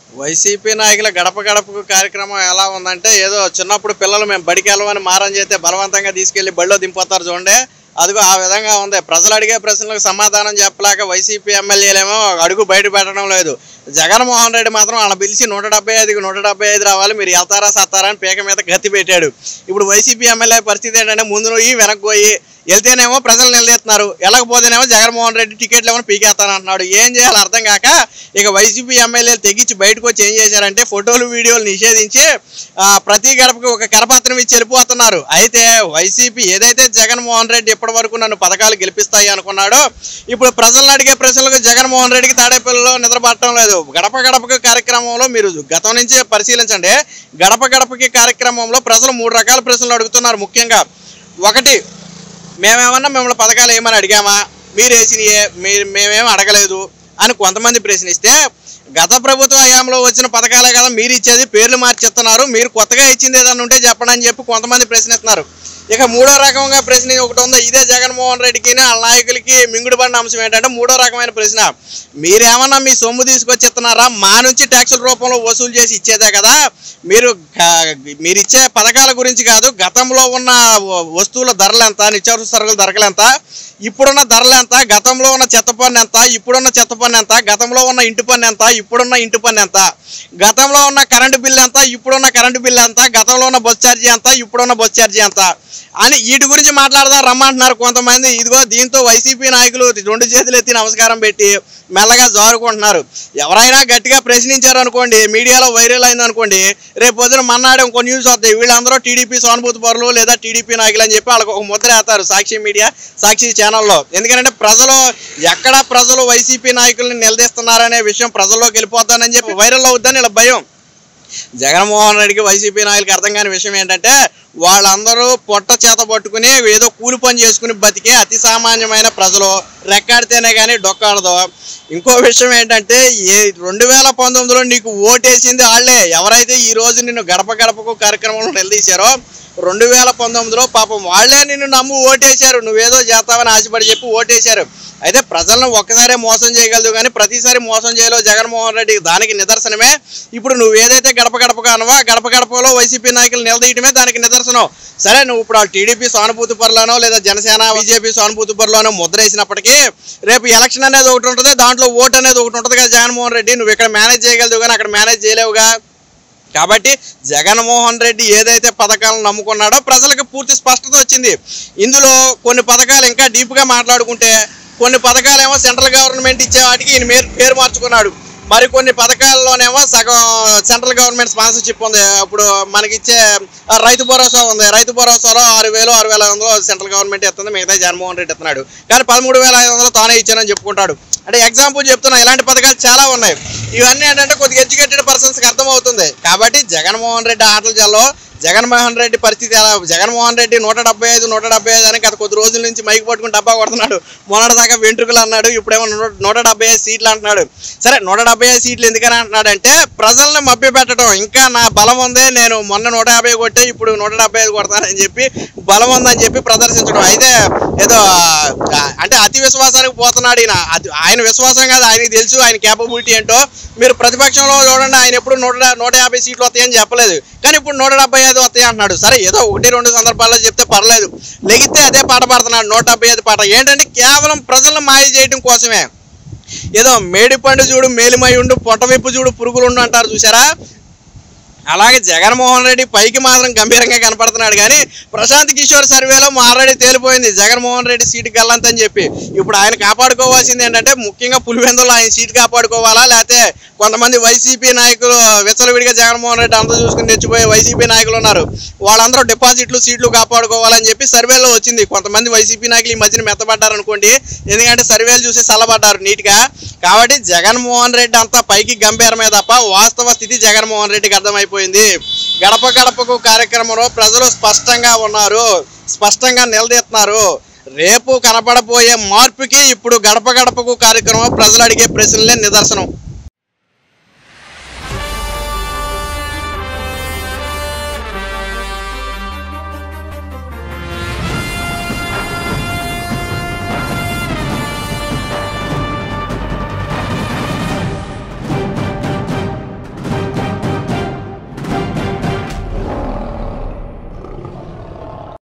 YCP నాయకుల గడప గడపకు కార్యక్రమం ఎలా ఉందంటే ఏదో చిన్నప్పుడు పిల్లలు మేము బడికి వెళ్ళమని మారం చేస్తే బలవంతంగా తీసుకెళ్లి బడిలో దింపుతారు చూడండి అదిగో ఆ విధంగా ఉంది ప్రజలు అడిగే ప్రశ్నలకు సమాధానం చెప్పలేక వైసీపీ ఎమ్మెల్యేలేమో అడుగు బయట పెట్టడం లేదు జగన్మోహన్ రెడ్డి మాత్రం వాళ్ళ పిలిచి నూట డెబ్బై ఐదుకి నూట డెబ్బై ఐదు రావాలి మీరు వెళ్తారా సత్తారా అని పీక మీద గత్తి పెట్టాడు ఇప్పుడు వైసీపీ ఎమ్మెల్యే పరిస్థితి ఏంటంటే ముందు నువ్వు వెనక్కి పోయి వెళ్తేనేమో ప్రజలు నిలదీస్తున్నారు వెళ్ళకపోతేనేమో జగన్మోహన్ రెడ్డి టికెట్లు ఏమో పీకేస్తానంటున్నాడు ఏం చేయాలి అర్థం కాక ఇక వైసీపీ ఎమ్మెల్యేలు తెగించి బయటకు వచ్చి ఏం చేశారంటే ఫోటోలు వీడియోలు నిషేధించి ఆ, ప్రతి గడపకి ఒక కరపత్రం ఇచ్చి వెళ్ళిపోతున్నారు అయితే వైసీపీ ఏదైతే జగన్మోహన్ రెడ్డి ఇప్పటి వరకు నన్ను పథకాలు గెలిపిస్తాయి అనుకున్నాడో ఇప్పుడు ప్రజలను అడిగే ప్రశ్నలకు జగన్మోహన్ రెడ్డికి తాడేపల్లిలో నిద్రపట్టడం లేదు గడప గడపకి కార్యక్రమంలో మీరు గతం నుంచి పరిశీలించండి గడప గడపకి కార్యక్రమంలో ప్రజలు మూడు రకాల ప్రశ్నలు అడుగుతున్నారు ముఖ్యంగా ఒకటి మేమేమన్నా మిమ్మల్ని పథకాలు ఏమని అడిగామా మీరు వేసినయే మీరు మేమేం అడగలేదు అని కొంతమంది ప్రశ్నిస్తే గత ప్రభుత్వ హయాంలో వచ్చిన పథకాలే కదా మీరు ఇచ్చేది పేర్లు మార్చిస్తున్నారు మీరు కొత్తగా ఇచ్చింది ఏదన్నా ఉంటే చెప్పండి అని చెప్పి కొంతమంది ప్రశ్నిస్తున్నారు ఇక మూడో రకంగా ప్రశ్న ఒకటి ఉంది ఇదే జగన్మోహన్ రెడ్డికి వాళ్ళ నాయకులకి మింగుడు పడిన అంశం ఏంటంటే మూడో రకమైన ప్రశ్న మీరేమన్నా మీ సొమ్ము తీసుకొచ్చి ఇస్తున్నారా మా నుంచి ట్యాక్సుల రూపంలో వసూలు చేసి ఇచ్చేదే కదా మీరు క- మీరు ఇచ్చే పథకాల గురించి కాదు గతంలో ఉన్న వ- వస్తువుల ధరలు ఎంత నిత్యావసర సరుకుల ధరలు ఎంత ఇప్పుడున్న ధరలు ఎంత గతంలో ఉన్న చెత్త పన్ను ఎంత ఇప్పుడున్న చెత్త పన్ను ఎంత గతంలో ఉన్న ఇంటి పన్ను ఎంత ఇప్పుడున్న ఇంటి పన్ను ఎంత గతంలో ఉన్న కరెంటు బిల్లు ఎంత ఇప్పుడున్న కరెంటు బిల్లు ఎంత గతంలో ఉన్న బస్ ఛార్జీ ఎంత ఇప్పుడున్న బస్ ఛార్జీ ఎంత అని వీటి గురించి మాట్లాడదాం రమ్మంటున్నారు కొంతమంది ఇదిగో దీంతో వైసీపీ నాయకులు రెండు చేతులు ఎత్తి నమస్కారం పెట్టి మెల్లగా జారుకుంటున్నారు ఎవరైనా గట్టిగా ప్రశ్నించారు అనుకోండి మీడియాలో వైరల్ అయింది అనుకోండి రేపు పొద్దున మన్నాడు ఇంకో న్యూస్ వస్తాయి వీళ్ళందరూ టీడీపీ సానుభూతి పరులు లేదా టీడీపీ నాయకులు అని చెప్పి వాళ్ళకి ఒక ముద్ర వేస్తారు సాక్షి మీడియా సాక్షి ఛానల్లో ఎందుకంటే ప్రజలు ఎక్కడ ప్రజలు వైసీపీ నాయకుల్ని నిలదీస్తున్నారనే విషయం ప్రజల్లోకి వెళ్ళిపోతానని చెప్పి వైరల్ అవుద్దని ఇలా భయం జగన్మోహన్ రెడ్డికి వైసీపీ నాయకులకి అర్థం కాని విషయం ఏంటంటే వాళ్ళందరూ పొట్ట చేత పట్టుకుని ఏదో కూలి పని చేసుకుని బతికే అతి సామాన్యమైన ప్రజలు రెక్కాడితేనే కానీ డొక్కాడదు ఇంకో విషయం ఏంటంటే ఏ రెండు వేల పంతొమ్మిదిలో నీకు ఓటేసింది వాళ్ళే ఎవరైతే ఈ రోజు నిన్ను గడప గడపకు కార్యక్రమంలో నిలదీశారో రెండు వేల పంతొమ్మిదిలో పాపం వాళ్ళే నిన్ను నమ్ము ఓటేశారు నువ్వేదో చేస్తావని ఆశపడి చెప్పి ఓటేశారు అయితే ప్రజలను ఒక్కసారే మోసం చేయగలదు కానీ ప్రతిసారి మోసం చేయలేవు జగన్మోహన్ రెడ్డి దానికి నిదర్శనమే ఇప్పుడు నువ్వు ఏదైతే గడప గడపగా అనవా గడప గడపలో వైసీపీ నాయకులు నిలదీయటమే దానికి నిదర్శనం సరే నువ్వు ఇప్పుడు ఆ టీడీపీ సానుభూతి పరులోనో లేదా జనసేన బీజేపీ సానుభూతి పరులోనో ముద్ర వేసినప్పటికీ రేపు ఎలక్షన్ అనేది ఒకటి ఉంటుంది దాంట్లో ఓటు అనేది ఒకటి ఉంటుంది కదా జగన్మోహన్ రెడ్డి నువ్వు ఇక్కడ మేనేజ్ చేయగలదు కానీ అక్కడ మేనేజ్ చేయలేవుగా కాబట్టి జగన్మోహన్ రెడ్డి ఏదైతే పథకాలను నమ్ముకున్నాడో ప్రజలకు పూర్తి స్పష్టత వచ్చింది ఇందులో కొన్ని పథకాలు ఇంకా డీప్గా మాట్లాడుకుంటే కొన్ని పథకాలేమో సెంట్రల్ గవర్నమెంట్ ఇచ్చే వాటికి ఈయన పేరు పేరు మార్చుకున్నాడు మరి కొన్ని పథకాల్లోనేమో సగం సెంట్రల్ గవర్నమెంట్ స్పాన్సర్షిప్ ఉంది ఇప్పుడు మనకిచ్చే ఆ, రైతు భరోసా ఉంది రైతు భరోసాలో ఆరు వేలు ఆరు వేల ఐదు వందలు సెంట్రల్ గవర్నమెంట్ ఇస్తుంది మిగతా జగన్మోహన్ రెడ్డి ఇస్తున్నాడు కానీ పదమూడు వేల ఐదు వందలు తానే ఇచ్చానని చెప్పుకుంటాడు అంటే ఎగ్జాంపుల్ చెప్తున్నా ఇలాంటి పథకాలు చాలా ఉన్నాయి ఇవన్నీ ఏంటంటే కొద్దిగా ఎడ్యుకేటెడ్ పర్సన్స్కి అర్థమవుతుంది కాబట్టి జగన్మోహన్ రెడ్డి ఆటల జల్లో జగన్మోహన్ రెడ్డి పరిస్థితి ఎలా జగన్మోహన్ రెడ్డి నూట డెబ్బై ఐదు నూట డెబ్బై ఐదు అని గత కొద్ది రోజుల నుంచి మైక్ పట్టుకుని డబ్బా కొడుతున్నాడు మొన్నటిదాకా వెంట్రుకలు అన్నాడు ఇప్పుడేమో నూట నూట డెబ్బై ఐదు సీట్లు అంటున్నాడు సరే నూట డెబ్బై ఐదు సీట్లు ఎందుకని అంటున్నాడు అంటే ప్రజల్ని మభ్య పెట్టడం ఇంకా నా బలం ఉంది నేను మొన్న నూట యాభై కొట్టే ఇప్పుడు నూట డెబ్బై ఐదు కొడతానని చెప్పి బలం ఉందని చెప్పి ప్రదర్శించడం అయితే ఏదో ఆ, అంటే అతి విశ్వాసానికి పోతున్నాడు ఈయన అది ఆయన విశ్వాసం కాదు ఆయనకి తెలుసు ఆయన క్యాపబిలిటీ ఏంటో మీరు ప్రతిపక్షంలో చూడండి ఆయన ఎప్పుడు నూట నూట యాభై సీట్లు వస్తాయని చెప్పలేదు కానీ ఇప్పుడు నూట డెబ్బై ఐదు వస్తాయి అంటున్నాడు సరే ఏదో ఒకటి రెండు సందర్భాల్లో చెప్తే పర్లేదు లెగితే అదే పాట పాడుతున్నాడు నూట డెబ్బై ఐదు పాట ఏంటంటే కేవలం ప్రజలను మాయ చేయడం కోసమే ఏదో మేడిపండు చూడు మేలిమై ఉండు పొట్టవిప్పు చూడు పురుగులుండు అంటారు చూసారా అలాగే జగన్మోహన్ రెడ్డి పైకి మాత్రం గంభీరంగా కనపడుతున్నాడు కానీ ప్రశాంత్ కిషోర్ సర్వేలో ఆల్రెడీ తేలిపోయింది జగన్మోహన్ రెడ్డి సీటు గల్లంతని చెప్పి ఇప్పుడు ఆయన కాపాడుకోవాల్సింది ఏంటంటే ముఖ్యంగా పులివెందులో ఆయన సీటు కాపాడుకోవాలా లేకపోతే కొంతమంది వైసీపీ నాయకులు విచ్చలవిడిగా జగన్మోహన్ రెడ్డి అంతా చూసుకుని తెచ్చిపోయే వైసీపీ నాయకులు ఉన్నారు వాళ్ళందరూ డిపాజిట్లు సీట్లు కాపాడుకోవాలని చెప్పి సర్వేలో వచ్చింది కొంతమంది వైసీపీ నాయకులు ఈ మధ్యన మెత్తబడ్డారు అనుకోండి ఎందుకంటే సర్వేలు చూసి చల్లబడ్డారు నీట్గా కాబట్టి జగన్మోహన్ రెడ్డి అంతా పైకి గంభీరమే తప్ప వాస్తవ స్థితి జగన్మోహన్ రెడ్డికి అర్థమైపోయింది గడప గడపకు కార్యక్రమంలో ప్రజలు స్పష్టంగా ఉన్నారు స్పష్టంగా నిలదీస్తున్నారు రేపు కనపడబోయే మార్పుకి ఇప్పుడు గడప గడపకు కార్యక్రమం ప్రజలు అడిగే ప్రశ్నలే నిదర్శనం